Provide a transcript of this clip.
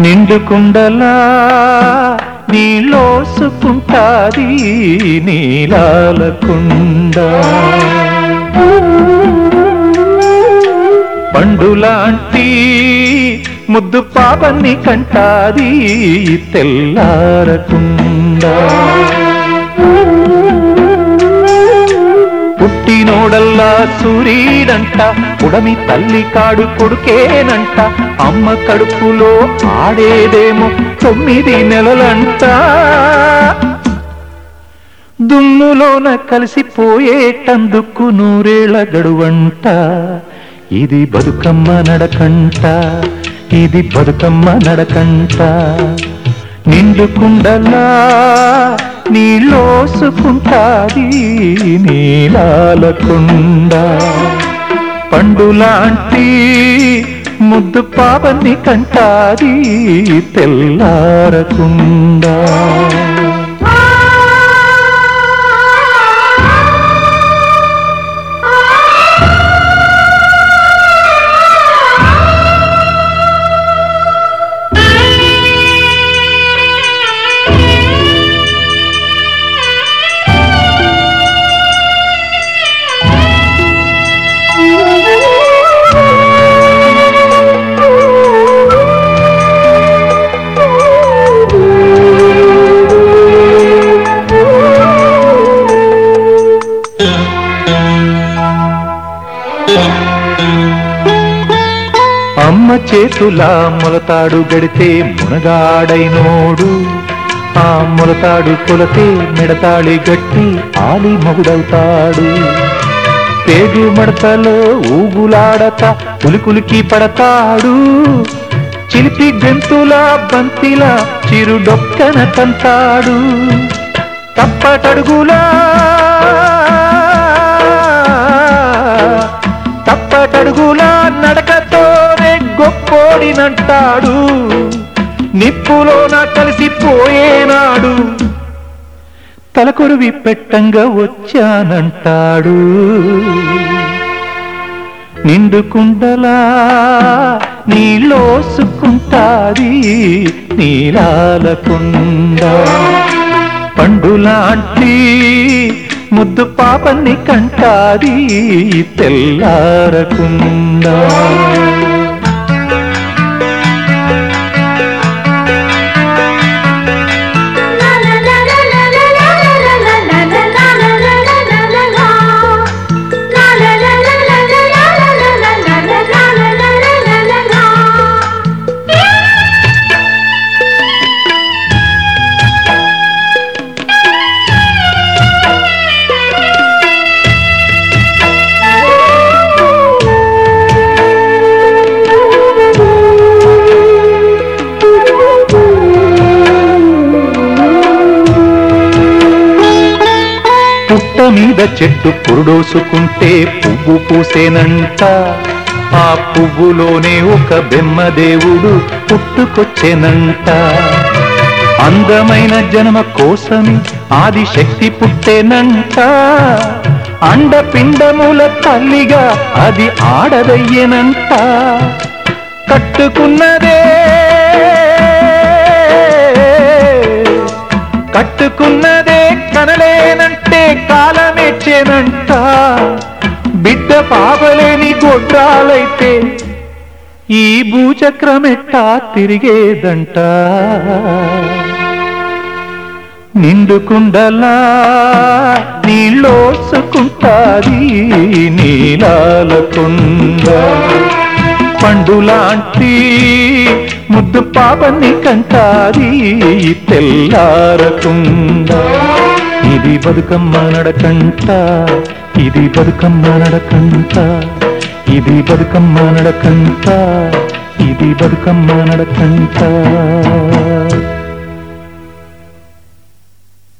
నిండు కుండలా నీలోసుకుంటాది నీలాల కుండ పండులాంటి ముద్దు పాపన్ని కంటాది తెల్లారకుండా పుట్టినోడల్లా సూరీడంట ఉడమి తల్లి కాడు కొడుకేనంట అమ్మ కడుపులో ఆడేదేమో తొమ్మిది నెలలంట దుమ్ములోన కలిసిపోయేటందుకు నూరేళ్ల గడువంట ఇది బతుకమ్మ నడకంట ఇది బతుకమ్మ నడకంట నిండు కుండలా నీలోసుకుంటాది నీలాల కుండ పండులాంటి ముద్దు పాపని కంటాది తెల్లారకుండా అమ్మ చేతులా మొలతాడు గడితే మునగాడైనోడు ఆ మొలతాడు కొలతే మిడతాళి గట్టి ఆలి మొగుడవుతాడు పేగు మడతలో ఊగులాడత పులికులికి పడతాడు చిలిపి గంతులా బంతిలా చిరుడొక్కన తంతాడు తప్పటడుగులా తప్పటడుగులా నడకతోనే గొప్పోడినంటాడు నిప్పులోన కలిసిపోయేనాడు తలకొరువి పెట్టంగా వచ్చానంటాడు నిండు కుండలా నీలోసుకుంటాది నీలాల కుండ పండులాంటి ముద్దు పాపన్ని కంటాది తెల్లారకుండా పుట్ట మీద చెట్టు పురుడోసుకుంటే పువ్వు పూసేనంట ఆ పువ్వులోనే ఒక బెమ్మదేవుడు పుట్టుకొచ్చేనంట అందమైన జన్మ కోసమి ఆది శక్తి పుట్టేనంట అండపిండముల తల్లిగా అది ఆడదయ్యనంట కట్టుకున్నదే కట్టుకున్నదే కనలేనంటే కాలమెచ్చేనంట బిడ్డ పాపలేని గొడ్రాలైతే ఈ భూచక్రమెట్టా తిరిగేదంట నిండు కుండలా నీళ్ళోసుకుంటాది నీలాల కుండ పండులాంటి ముద్దు పాపని కంటాది తెల్లారకుండా ఇది బతుకమ్మ నడకంట ఇది బతుకమ్మ నడకంట ఇది బతుకమ్మ నడకంట ఇది బతుకమ్మ నడకంట